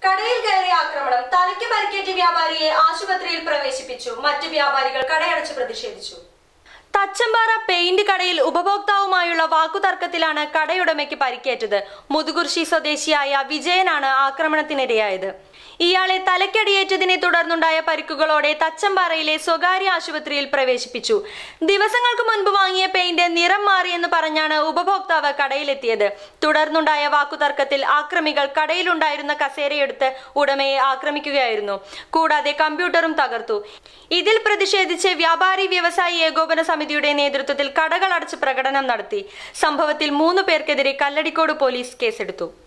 കടയിൽ കയറിയ ആക്രമണം തലയ്ക്ക് പരിക്കേറ്റ വ്യാപാരിയെ ആശുപത്രിയിൽ പ്രവേശിപ്പിച്ചു മറ്റു വ്യാപാരികൾ കടയടച്ച് പ്രതിഷേധിച്ചു തച്ചമ്പാറ പെയിന്റ് കടയിൽ ഉപഭോക്താവുമായുള്ള വാക്കുതർക്കത്തിലാണ് കടയുടമയ്ക്ക് പരിക്കേറ്റത് മുതുകുർശി സ്വദേശിയായ വിജയനാണ് ആക്രമണത്തിനിരയായത് ഇയാളെ തലക്കടിയേറ്റതിനെ തുടർന്നുണ്ടായ പരിക്കുകളോടെ തച്ചമ്പാറയിലെ സ്വകാര്യ ആശുപത്രിയിൽ പ്രവേശിപ്പിച്ചു ദിവസങ്ങൾക്ക് മുൻപ് വാങ്ങിയ പെയിന്റ് നിറം മാറിയെന്ന് പറഞ്ഞാണ് ഉപഭോക്താവ് കടയിലെത്തിയത് തുടർന്നുണ്ടായ വാക്കുതർക്കത്തിൽ ആക്രമികൾ കടയിലുണ്ടായിരുന്ന കസേരയെടുത്ത് ഉടമയെ ആക്രമിക്കുകയായിരുന്നു കൂടാതെ കമ്പ്യൂട്ടറും തകർത്തു ഇതിൽ പ്രതിഷേധിച്ച് വ്യാപാരി വ്യവസായി ഏകോപന സമിതിയുടെ നേതൃത്വത്തിൽ കടകൾ അടച്ച് പ്രകടനം നടത്തി സംഭവത്തിൽ മൂന്ന് പേർക്കെതിരെ കല്ലടിക്കോട് പോലീസ് കേസെടുത്തു